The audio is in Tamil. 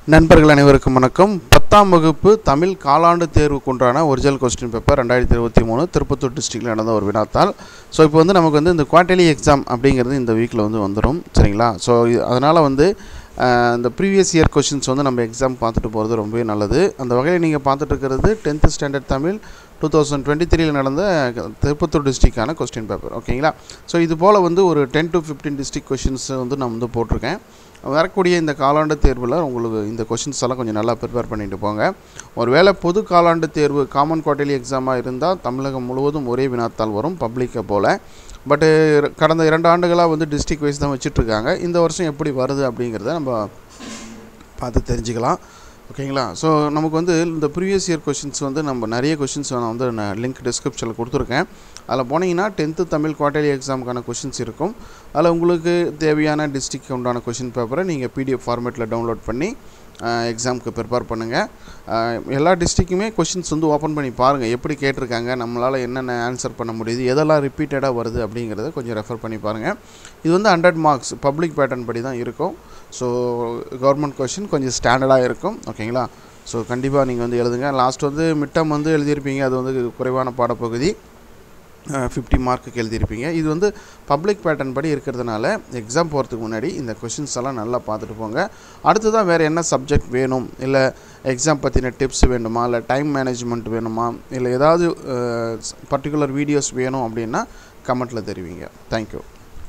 நண்பர்கள் அனைவருக்கும் வணக்கம் பத்தாம் வகுப்பு தமிழ் காலாண்டு தேர்வுக்குண்டான ஒரிஜினல் கொஸ்டின் பேப்பர் ரெண்டாயிரத்தி இருபத்தி மூணு திருப்பத்தூர் டிஸ்ட்ரிக்டில் நடந்த ஒரு வினாத்தாள் ஸோ இப்போ வந்து நமக்கு வந்து இந்த குவார்டர்லி எக்ஸாம் அப்படிங்கிறது இந்த வீக்கில் வந்து வந்துடும் சரிங்களா ஸோ அதனால் வந்து அஹ், இந்த ப்ரீவியஸ் இயர் கொஷின்ஸ் வந்து நம்ம எக்ஸாம் பார்த்துட்டு போகிறது ரொம்பவே நல்லது அந்த வகையில் நீங்கள் பார்த்துட்டு இருக்கிறது tenth standard Tamil two thousand twenty த்ரீல நடந்த திருப்பத்தூர் டிஸ்ட்ரிக்டான கொஸ்டின் பேப்பர் ஓகேங்களா ஸோ இது போல் வந்து ஒரு ten to fifteen district questions வந்து நான் வந்து போட்டிருக்கேன் வரக்கூடிய இந்த காலாண்டு தேர்வில் உங்களுக்கு இந்த கொஷின்ஸ் எல்லாம் கொஞ்சம் நல்லா ப்ரிப்பேர் பண்ணிட்டு போங்க ஒருவேளை பொது காலாண்டு தேர்வு காமன் குவார்டர்லி எக்ஸாமாக இருந்தால் தமிழகம் முழுவதும் ஒரே வினாத்தாள் வரும் பப்ளிக்கை போல் பட்டு கடந்த இரண்டு ஆண்டுகளாக வந்து டிஸ்ட்ரிக் வைஸ் தான் வச்சுட்ருக்காங்க இந்த வருஷம் எப்படி வருது அப்படிங்கிறத நம்ம பார்த்து தெரிஞ்சுக்கலாம் ஓகேங்களா ஸோ நமக்கு வந்து இந்த ப்ரீவியஸ் இயர் கொஷின்ஸ் வந்து நம்ம நிறைய கொஷின்ஸ் நான் வந்து நான் லிங்க் டிஸ்கிரிப்ஷனில் கொடுத்துருக்கேன் அதில் போனீங்கன்னா டென்த்து தமிழ் குவார்டர்லி எக்ஸாமுக்கான கொஷின்ஸ் இருக்கும் அதில் உங்களுக்கு தேவையான டிஸ்ட்ரிக் உண்டான கொஷின் பேப்பரை நீங்கள் பிடிஎஃப் ஃபார்மேட்டில் டவுன்லோட் பண்ணி எக்ஸாமுக்கு ப்ரிப்பேர் பண்ணுங்கள் எல்லா டிஸ்ட்ரிக்குமே கொஷின்ஸ் வந்து ஓப்பன் பண்ணி பாருங்கள் எப்படி கேட்டிருக்காங்க நம்மளால் என்னென்ன ஆன்சர் பண்ண முடியுது எதெல்லாம் ரிப்பீட்டடாக வருது அப்படிங்கிறத கொஞ்சம் ரெஃபர் பண்ணி பாருங்கள் இது வந்து ஹண்ட்ரட் மார்க்ஸ் பப்ளிக் பேட்டர்ன் படி தான் இருக்கும் ஸோ கவர்மெண்ட் கொஷின் கொஞ்சம் ஸ்டாண்டர்டாக இருக்கும் ஓகேங்களா ஸோ கண்டிப்பாக நீங்கள் வந்து எழுதுங்க லாஸ்ட் வந்து மிட்டம் வந்து எழுதியிருப்பீங்க அது வந்து குறைவான பாடப்பகுதி ஃபிஃப்டி மார்க்குக்கு எழுதியிருப்பீங்க இது வந்து பப்ளிக் பேட்டர்ன் படி இருக்கிறதுனால எக்ஸாம் போகிறதுக்கு முன்னாடி இந்த கொஷின்ஸ் எல்லாம் நல்லா பார்த்துட்டு போங்க அடுத்ததான் வேறு என்ன சப்ஜெக்ட் வேணும் இல்லை எக்ஸாம் பற்றின டிப்ஸ் வேணுமா இல்லை டைம் மேனேஜ்மெண்ட் வேணுமா இல்லை ஏதாவது பர்டிகுலர் வீடியோஸ் வேணும் அப்படின்னா கமெண்ட்டில் தெரிவிங்க தேங்க்யூ